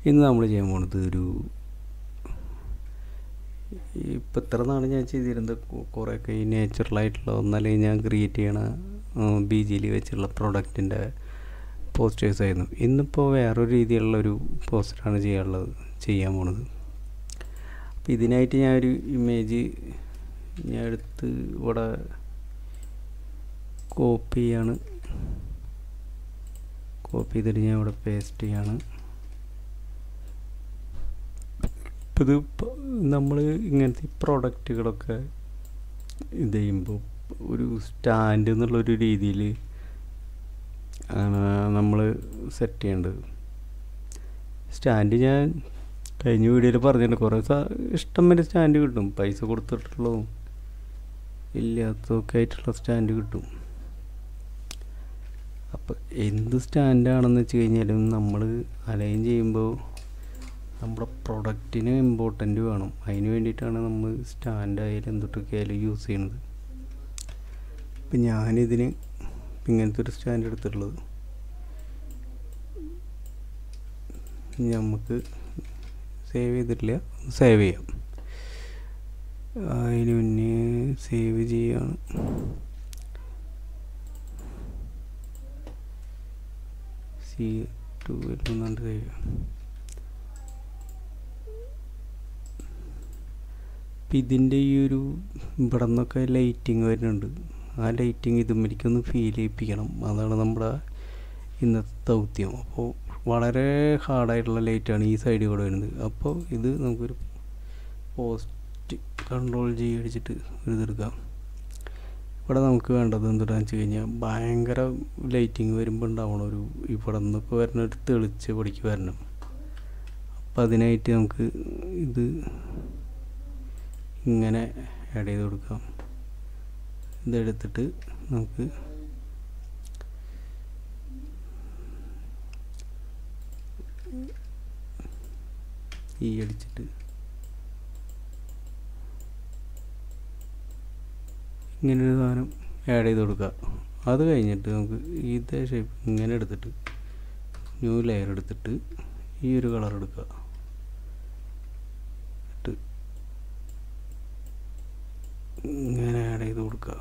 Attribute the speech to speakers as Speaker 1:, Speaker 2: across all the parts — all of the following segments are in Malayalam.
Speaker 1: ഇന്ന് നമ്മൾ ചെയ്യാൻ പോണത് ഒരു ഇപ്പം ഇത്ര നാൾ ഞാൻ ചെയ്തിരുന്നത് കുറേയൊക്കെ ഈ നാച്ചുറലായിട്ടുള്ള ഒന്നല്ലെങ്കിൽ ഞാൻ ക്രിയേറ്റ് ചെയ്യണ ബി ജിയിൽ വെച്ചുള്ള പ്രൊഡക്റ്റിൻ്റെ പോസ്റ്റേഴ്സ് ആയിരുന്നു ഇന്നിപ്പോൾ വേറൊരു രീതിയിലുള്ള ഒരു പോസ്റ്ററാണ് ചെയ്യാനുള്ളത് ചെയ്യാൻ പോണത് അപ്പോൾ ഇതിനായിട്ട് ഞാൻ ഒരു ഇമേജ് ഞാൻ എടുത്ത് ഇവിടെ കോപ്പി ചെയ്യാണ് കോപ്പി ചെയ്തിട്ട് ഞാൻ ഇവിടെ പേസ്റ്റ് ചെയ്യാണ് ഇപ്പം ഇത് നമ്മൾ ഇങ്ങനത്തെ പ്രൊഡക്റ്റുകളൊക്കെ ഇത് ചെയ്യുമ്പോൾ ഒരു സ്റ്റാൻഡ് എന്നുള്ളൊരു രീതിയിൽ ആണ് നമ്മൾ സെറ്റ് ചെയ്യേണ്ടത് സ്റ്റാൻഡ് ഞാൻ കഴിഞ്ഞ വീഡിയോയിൽ പറഞ്ഞിട്ടുണ്ട് കുറേ ഇഷ്ടം വരെ സ്റ്റാൻഡ് കിട്ടും പൈസ കൊടുത്തിട്ടുള്ളതും ഇല്ലാത്തതൊക്കെ ആയിട്ടുള്ള സ്റ്റാൻഡ് കിട്ടും അപ്പോൾ എന്ത് സ്റ്റാൻഡാണെന്ന് വെച്ച് കഴിഞ്ഞാലും നമ്മൾ അലൈൻ ചെയ്യുമ്പോൾ നമ്മുടെ പ്രൊഡക്റ്റിന് ഇമ്പോർട്ടൻ്റ് വേണം അതിന് വേണ്ടിയിട്ടാണ് നമ്മൾ സ്റ്റാൻഡ് ആയാലും എന്തൊട്ടൊക്കെ ആയാലും യൂസ് ചെയ്യണത് ഇപ്പം ഞാനിതിന് ഇങ്ങനത്തെ ഒരു സ്റ്റാൻഡ് എടുത്തിട്ടുള്ളത് നമുക്ക് സേവ് ചെയ്തിട്ടില്ല സേവ് ചെയ്യാം അതിന് മുന്നേ സേവ് ചെയ്യാണ് സി ടു എന്നുണ്ട് സേവ് ചെയ്യാം ഇപ്പം ഇതിൻ്റെ ഈ ഒരു ഇവിടെ നിന്നൊക്കെ ലൈറ്റിങ് വരുന്നുണ്ട് ആ ലൈറ്റിങ് ഇതുമ്മേലേക്കൊന്ന് ഫീൽ ചെയ്യിപ്പിക്കണം അതാണ് നമ്മുടെ ഇന്നത്തെ ദൗത്യം അപ്പോൾ വളരെ ഹാർഡായിട്ടുള്ള ലൈറ്റാണ് ഈ സൈഡിൽ കൂടെ വരുന്നത് അപ്പോൾ ഇത് നമുക്കൊരു പോസ്റ്റ് കൺട്രോൾ ജി അടിച്ചിട്ട് ഒരു ഇതെടുക്കാം ഇവിടെ നമുക്ക് വേണ്ടത് എന്താണെന്ന് വെച്ച് കഴിഞ്ഞാൽ ഭയങ്കര ലൈറ്റിങ് വരുമ്പോൾ ഉണ്ടാവണം ഒരു ഇവിടെ നിന്നൊക്കെ വരുന്ന ഒരു തെളിച്ച് പൊടിക്ക് വരണം അപ്പം അതിനായിട്ട് നമുക്ക് ഇത് ഇങ്ങനെ ആഡ് ചെയ്ത് കൊടുക്കാം ഇതെടുത്തിട്ട് നമുക്ക് ഈ അടിച്ചിട്ട് ഇങ്ങനൊരു സാധനം ആഡ് ചെയ്ത് കൊടുക്കുക അത് കഴിഞ്ഞിട്ട് നമുക്ക് ഇതേ ഷേപ്പ് ഇങ്ങനെ എടുത്തിട്ട് ന്യൂ ലെയർ എടുത്തിട്ട് ഈ ഒരു കളർ എടുക്കുക ഇട്ട് ഇങ്ങനെ ആഡ് ചെയ്ത് കൊടുക്കുക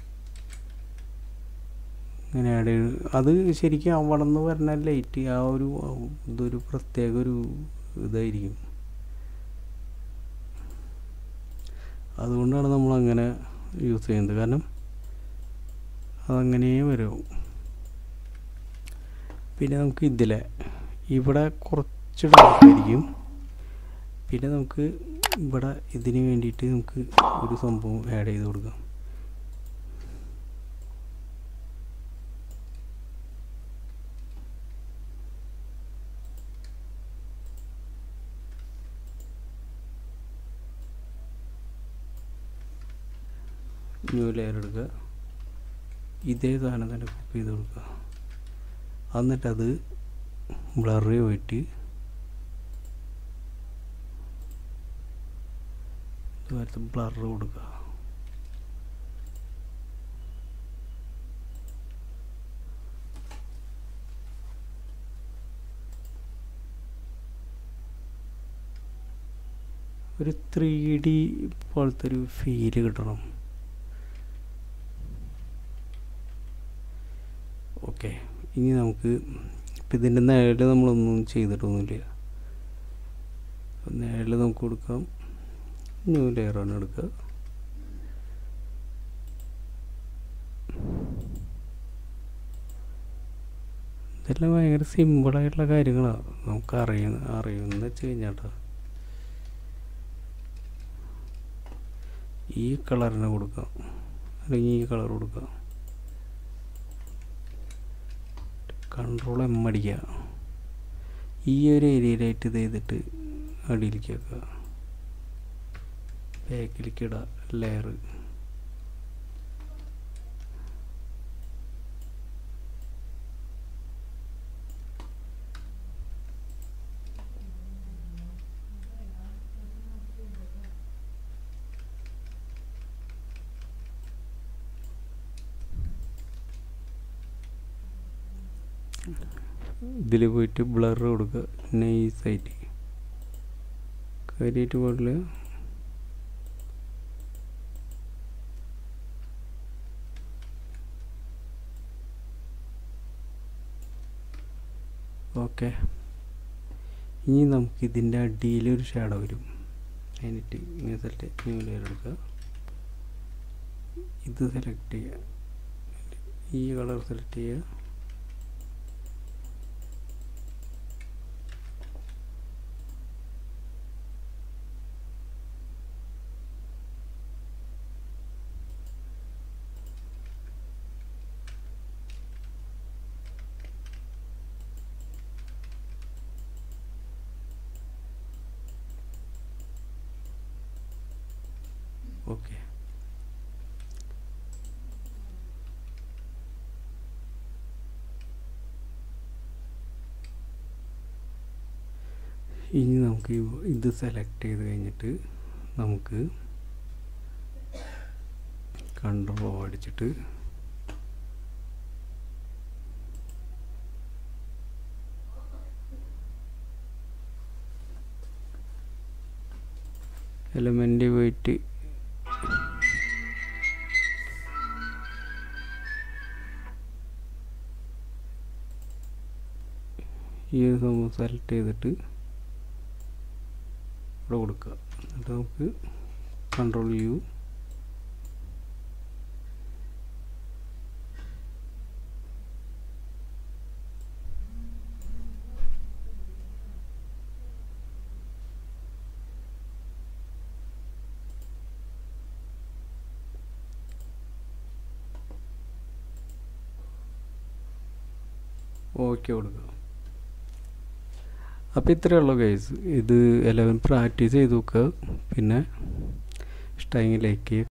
Speaker 1: ഇങ്ങനെ ആഡ് ചെയ്ത് അത് ശരിക്കും അവിടെ നിന്ന് വരുന്ന ലൈറ്റ് ആ ഒരു ഇതൊരു പ്രത്യേക ഒരു ഇതായിരിക്കും അതുകൊണ്ടാണ് നമ്മൾ അങ്ങനെ യൂസ് ചെയ്യുന്നത് കാരണം അതങ്ങനെ വരും പിന്നെ നമുക്ക് ഇതിലെ ഇവിടെ കുറച്ച് ഡാർക്കായിരിക്കും പിന്നെ നമുക്ക് ഇവിടെ ഇതിന് വേണ്ടിയിട്ട് നമുക്ക് ഒരു സംഭവം ആഡ് ചെയ്ത് കൊടുക്കാം ന്യൂ ലെയർ എടുക്കുക ഇതേ സാധനം തന്നെ കോപ്പി ചെയ്ത് കൊടുക്കുക എന്നിട്ടത് ബ്ലറി പോയിട്ട് ഇതുപോലത്തെ ബ്ലർ കൊടുക്കുക ഒരു ത്രീ ഡി പോലത്തെ ഒരു ഫീല് കിട്ടണം ഓക്കെ ഇനി നമുക്ക് ഇപ്പം ഇതിൻ്റെ നിഴൽ നമ്മളൊന്നും ചെയ്തിട്ടൊന്നുമില്ല നിഴൽ നമുക്ക് കൊടുക്കാം ന്യൂ ലെയറാണ് എടുക്കുക ഇതെല്ലാം ഭയങ്കര സിമ്പിളായിട്ടുള്ള കാര്യങ്ങളാണ് നമുക്ക് അറിയുന്ന അറിയുമെന്ന് വെച്ച് കഴിഞ്ഞാട്ടോ ഈ കളറിന് കൊടുക്കാം അല്ലെങ്കിൽ ഈ കളർ കൊടുക്കാം കൺട്രോൾ എം അടിക്കുക ഈ ഒരു ഏരിയയിലായിട്ട് ഇത് ചെയ്തിട്ട് അടിയിലേക്ക് വെക്കുക ബാക്കിലേക്ക് ഇടുക ലെയർ ഇതിൽ പോയിട്ട് ബ്ലർ കൊടുക്കുക നൈസായിട്ട് കാര്യമായിട്ട് പാടില്ല ഓക്കെ ഇനി നമുക്ക് ഇതിൻ്റെ അടിയിൽ ഒരു ഷാഡോ വരും അതിനിട്ട് ഇങ്ങനെ സെലക്ട് ന്യൂ ലെയർ എടുക്കുക ഇത് സെലക്ട് ചെയ്യുക ഈ കളർ സെലക്ട് ചെയ്യുക ഓക്കെ ഇനി നമുക്ക് ഈ- ഇത് സെലക്ട് ചെയ്ത് കഴിഞ്ഞിട്ട് നമുക്ക് കൺട്രോൾ അടിച്ചിട്ട് എലമെൻ്റ് പോയിട്ട് ഈ ഒരു സംഭവം സെലക്ട് ചെയ്തിട്ട് ഇവിടെ കൊടുക്കുക എന്നിട്ട് നമുക്ക് കൺട്രോൾ യു ഓക്കെ കൊടുക്കുക അപ്പോൾ ഇത്രയേ ഉള്ളൂ ഗൈസ് ഇത് എല്ലാവരും പ്രാക്ടീസ് ചെയ്ത് നോക്കുക പിന്നെ ഇഷ്ടമെങ്കിൽ ലൈക്ക് ചെയ്യുക